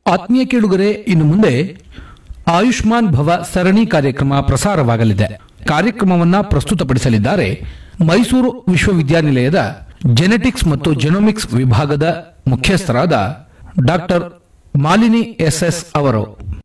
ಆತ್ಮೀಯ ಕೇಳುಗರೆ ಇನ್ನು ಮುಂದೆ ಆಯುಷ್ಮಾನ್ ಭವ ಸರಣಿ ಕಾರ್ಯಕ್ರಮ ಪ್ರಸಾರವಾಗಲಿದೆ ಕಾರ್ಯಕ್ರಮವನ್ನ ಪ್ರಸ್ತುತಪಡಿಸಲಿದ್ದಾರೆ ಮೈಸೂರು ವಿಶ್ವವಿದ್ಯಾನಿಲಯದ ಜೆನೆಟಿಕ್ಸ್ ಮತ್ತು ಜೆನೋಮಿಕ್ಸ್ ವಿಭಾಗದ ಮುಖ್ಯಸ್ಥರಾದ ಡಾಕ್ಟರ್ ಮಾಲಿನಿ ಎಸ್ಎಸ್ ಅವರು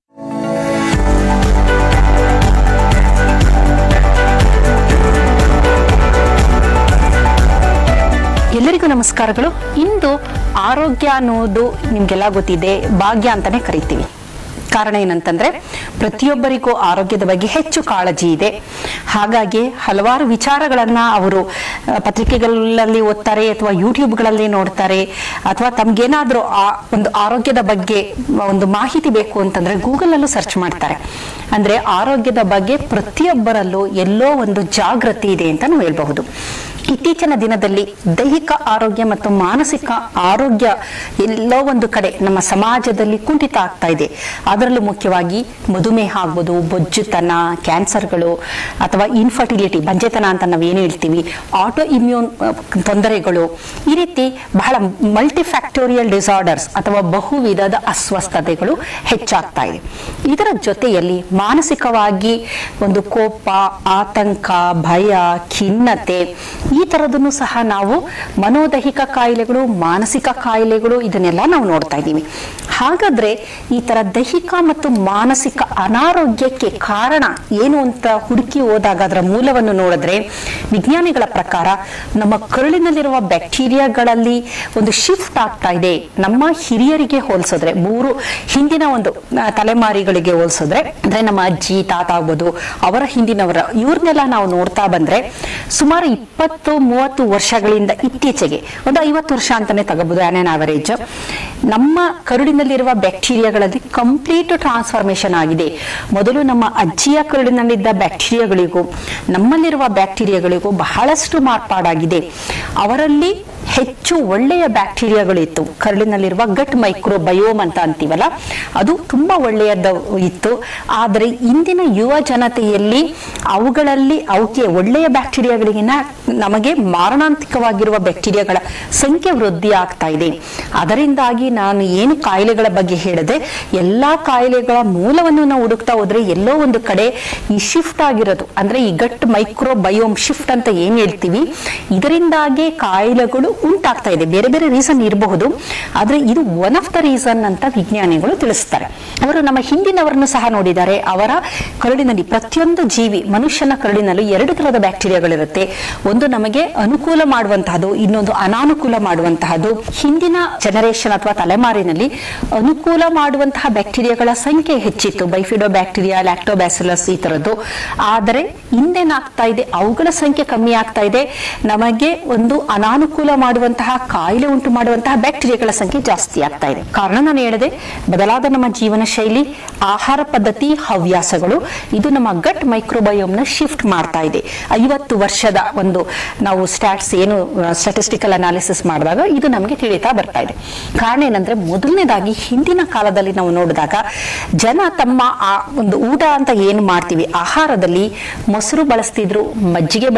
ಎಲ್ಲರಿಗೂ ನಮಸ್ಕಾರಗಳು ಇಂದು ಆರೋಗ್ಯ ಅನ್ನೋದು ನಿಮ್ಗೆಲ್ಲ ಗೊತ್ತಿದೆ ಭಾಗ್ಯ ಅಂತಾನೆ ಕರಿತೀವಿ ಕಾರಣ ಏನಂತಂದ್ರೆ ಪ್ರತಿಯೊಬ್ಬರಿಗೂ ಆರೋಗ್ಯದ ಬಗ್ಗೆ ಹೆಚ್ಚು ಕಾಳಜಿ ಇದೆ ಹಾಗಾಗಿ ಹಲವಾರು ವಿಚಾರಗಳನ್ನ ಅವರು ಆ, ಪತ್ರಿಕೆಗಳಲ್ಲಿ ಓದ್ತಾರೆ ಅಥವಾ ಯೂಟ್ಯೂಬ್ಗಳಲ್ಲಿ ನೋಡ್ತಾರೆ ಅಥವಾ ತಮ್ಗೇನಾದ್ರೂ ಆ ಒಂದು ಆರೋಗ್ಯದ ಬಗ್ಗೆ ಒಂದು ಮಾಹಿತಿ ಬೇಕು ಅಂತಂದ್ರೆ ಗೂಗಲ್ ಅಲ್ಲೂ ಸರ್ಚ್ ಮಾಡ್ತಾರೆ ಅಂದ್ರೆ ಆರೋಗ್ಯದ ಬಗ್ಗೆ ಪ್ರತಿಯೊಬ್ಬರಲ್ಲೂ ಎಲ್ಲೋ ಒಂದು ಜಾಗೃತಿ ಇದೆ ಅಂತ ನಾವು ಹೇಳ್ಬಹುದು ಇತ್ತೀಚಿನ ದಿನದಲ್ಲಿ ದೈಹಿಕ ಆರೋಗ್ಯ ಮತ್ತು ಮಾನಸಿಕ ಆರೋಗ್ಯ ಎಲ್ಲೋ ಒಂದು ಕಡೆ ನಮ್ಮ ಸಮಾಜದಲ್ಲಿ ಕುಂಠಿತ ಆಗ್ತಾ ಇದೆ ಅದರಲ್ಲೂ ಮುಖ್ಯವಾಗಿ ಮಧುಮೇಹ ಆಗ್ಬೋದು ಬೊಜ್ಜುತನ ಕ್ಯಾನ್ಸರ್ಗಳು ಅಥವಾ ಇನ್ಫರ್ಟಿಲಿಟಿ ಬಂಜೆತನ ಅಂತ ನಾವೇನು ಹೇಳ್ತೀವಿ ಆಟೋ ಇಮ್ಯೂನ್ ತೊಂದರೆಗಳು ಈ ರೀತಿ ಬಹಳ ಮಲ್ಟಿಫ್ಯಾಕ್ಟೋರಿಯಲ್ ಡಿಸಾರ್ಡರ್ಸ್ ಅಥವಾ ಬಹು ವಿಧದ ಅಸ್ವಸ್ಥತೆಗಳು ಹೆಚ್ಚಾಗ್ತಾ ಇದೆ ಇದರ ಜೊತೆಯಲ್ಲಿ ಮಾನಸಿಕವಾಗಿ ಒಂದು ಕೋಪ ಆತಂಕ ಭಯ ಖಿನ್ನತೆ ಈ ತರದನ್ನು ಸಹ ನಾವು ಮನೋದೈಹಿಕ ಕಾಯಿಲೆಗಳು ಮಾನಸಿಕ ಕಾಯಿಲೆಗಳು ಇದನ್ನೆಲ್ಲ ನಾವು ನೋಡ್ತಾ ಇದ್ದೀವಿ ಹಾಗಾದ್ರೆ ಈ ತರ ದೈಹಿಕ ಮತ್ತು ಮಾನಸಿಕ ಅನಾರೋಗ್ಯಕ್ಕೆ ಕಾರಣ ಏನು ಅಂತ ಹುಡುಕಿ ಹೋದಾಗ ಅದರ ಮೂಲವನ್ನು ನೋಡಿದ್ರೆ ವಿಜ್ಞಾನಿಗಳ ಪ್ರಕಾರ ನಮ್ಮ ಕರುಳಿನಲ್ಲಿರುವ ಬ್ಯಾಕ್ಟೀರಿಯಾಗಳಲ್ಲಿ ಒಂದು ಶಿಫ್ಟ್ ಆಗ್ತಾ ಇದೆ ನಮ್ಮ ಹಿರಿಯರಿಗೆ ಹೋಲಿಸಿದ್ರೆ ಮೂರು ಹಿಂದಿನ ಒಂದು ಆ, ತಲೆಮಾರಿಗಳಿಗೆ ಹೋಲಿಸಿದ್ರೆ ಅಂದ್ರೆ ನಮ್ಮ ಅಜ್ಜಿ ತಾತ ಆಗ್ಬೋದು ಅವರ ಹಿಂದಿನವರ ಇವ್ರನ್ನೆಲ್ಲ ನಾವು ನೋಡ್ತಾ ಬಂದ್ರೆ ಸುಮಾರು ಇಪ್ಪತ್ತು ಮೂವತ್ತು ವರ್ಷಗಳಿಂದ ಇತ್ತೀಚೆಗೆ ಒಂದು ಐವತ್ತು ವರ್ಷ ಅಂತಾನೆ ತಗೋಬಹುದು ಆನ್ ಆನ್ ಅವರೇಜ್ ನಮ್ಮ ಕರುಳಿನಲ್ಲಿರುವ ಬ್ಯಾಕ್ಟೀರಿಯಾಗಳಲ್ಲಿ ಕಂಪ್ಲೀಟ್ ಟ್ರಾನ್ಸ್ಫಾರ್ಮೇಶನ್ ಆಗಿದೆ ಮೊದಲು ನಮ್ಮ ಅಜ್ಜಿಯ ಕರುಳಿನಲ್ಲಿದ್ದ ಬ್ಯಾಕ್ಟೀರಿಯಾಗಳಿಗೂ ನಮ್ಮಲ್ಲಿರುವ ಬ್ಯಾಕ್ಟೀರಿಯಾಗಳಿಗೂ ಬಹಳಷ್ಟು ಮಾರ್ಪಾಡಾಗಿದೆ ಅವರಲ್ಲಿ ಹೆಚ್ಚು ಒಳ್ಳೆಯ ಬ್ಯಾಕ್ಟೀರಿಯಾಗಳಿತ್ತು ಕರುಳಿನಲ್ಲಿರುವ ಗಟ್ ಮೈಕ್ರೋ ಬಯೋಮ್ ಅಂತ ಅಂತೀವಲ್ಲ ಅದು ತುಂಬಾ ಒಳ್ಳೆಯದ ಇತ್ತು ಆದರೆ ಇಂದಿನ ಯುವ ಜನತೆಯಲ್ಲಿ ಅವುಗಳಲ್ಲಿ ಅವಕ್ಕೆ ಒಳ್ಳೆಯ ಬ್ಯಾಕ್ಟೀರಿಯಾಗಳಿಗಿನ ನಮಗೆ ಮಾರಣಾಂತಿಕವಾಗಿರುವ ಬ್ಯಾಕ್ಟೀರಿಯಾಗಳ ಸಂಖ್ಯೆ ವೃದ್ಧಿ ಆಗ್ತಾ ಇದೆ ಅದರಿಂದಾಗಿ ನಾನು ಏನು ಕಾಯಿಲೆಗಳ ಬಗ್ಗೆ ಹೇಳಿದೆ ಎಲ್ಲಾ ಕಾಯಿಲೆಗಳ ಮೂಲವನ್ನು ನಾವು ಹುಡುಕ್ತಾ ಹೋದ್ರೆ ಎಲ್ಲೋ ಒಂದು ಕಡೆ ಈ ಶಿಫ್ಟ್ ಆಗಿರೋದು ಅಂದ್ರೆ ಈ ಗಟ್ ಮೈಕ್ರೋ ಬಯೋಮ್ ಶಿಫ್ಟ್ ಅಂತ ಏನ್ ಹೇಳ್ತೀವಿ ಇದರಿಂದಾಗಿ ಕಾಯಿಲೆಗಳು ಉಂಟಾಗ್ತಾ ಇದೆ ಬೇರೆ ಬೇರೆ ರೀಸನ್ ಇರಬಹುದು ಆದ್ರೆ ಇದು ಒನ್ ಆಫ್ ದ ರೀಸನ್ ಅಂತ ವಿಜ್ಞಾನಿಗಳು ತಿಳಿಸ್ತಾರೆ ಅವರು ನಮ್ಮ ಹಿಂದಿನವರನ್ನು ಸಹ ನೋಡಿದ್ದಾರೆ ಅವರ ಕರುಳಿನಲ್ಲಿ ಪ್ರತಿಯೊಂದು ಜೀವಿ ಮನುಷ್ಯನ ಕರುಳಿನಲ್ಲಿ ಎರಡು ತರದ ಬ್ಯಾಕ್ಟೀರಿಯಾಗಳಿರುತ್ತೆ ಒಂದು ನಮಗೆ ಅನುಕೂಲ ಮಾಡುವಂತಹದ್ದು ಇನ್ನೊಂದು ಅನಾನುಕೂಲ ಮಾಡುವಂತಹದ್ದು ಹಿಂದಿನ ಜನರೇಷನ್ ಅಥವಾ ತಲೆಮಾರಿನಲ್ಲಿ ಅನುಕೂಲ ಮಾಡುವಂತಹ ಬ್ಯಾಕ್ಟೀರಿಯಾಗಳ ಸಂಖ್ಯೆ ಹೆಚ್ಚಿತ್ತು ಬೈಫಿಡೋ ಬ್ಯಾಕ್ಟೀರಿಯಾ ಲ್ಯಾಕ್ಟೋಬ್ಯಾಸಿಲಸ್ ಈ ತರದ್ದು ಆದರೆ ಹಿಂದೇನಾಗ್ತಾ ಇದೆ ಅವುಗಳ ಸಂಖ್ಯೆ ಕಮ್ಮಿ ಆಗ್ತಾ ಇದೆ ನಮಗೆ ಒಂದು ಅನಾನುಕೂಲ ಮಾಡುವಂತಹ ಕಾಯಿಲೆ ಉಂಟು ಮಾಡುವಂತಹ ಬ್ಯಾಕ್ಟೀರಿಯಾಗಳ ಸಂಖ್ಯೆ ಜಾಸ್ತಿ ಆಗ್ತಾ ಇದೆ ಕಾರಣ ನಾನು ಹೇಳಿದೆ ಬದಲಾದ ನಮ್ಮ ಜೀವನ ಶೈಲಿ ಆಹಾರ ಪದ್ಧತಿ ಹವ್ಯಾಸಗಳು ಇದು ನಮ್ಮ ಗಟ್ ಮೈಕ್ರೋಬಯೋಮ್ ನ ಶಿಫ್ಟ್ ಮಾಡ್ತಾ ಇದೆ ಐವತ್ತು ವರ್ಷದ ಒಂದು ನಾವು ಸ್ಟಾಟ್ಸ್ ಏನು ಸ್ಟಾಟಿಸ್ಟಿಕಲ್ ಅನಾಲಿಸಿಸ್ ಮಾಡಿದಾಗ ಇದು ನಮಗೆ ತಿಳಿತಾ ಬರ್ತಾ ಇದೆ ಕಾರಣ ಏನಂದ್ರೆ ಮೊದಲನೇದಾಗಿ ಹಿಂದಿನ ಕಾಲದಲ್ಲಿ ನಾವು ನೋಡಿದಾಗ ಜನ ತಮ್ಮ ಆ ಒಂದು ಊಟ ಅಂತ ಏನು ಮಾಡ್ತೀವಿ ಆಹಾರದಲ್ಲಿ ಮೊಸರು ಬಳಸ್ತಿದ್ರು ಮಜ್ಜಿಗೆ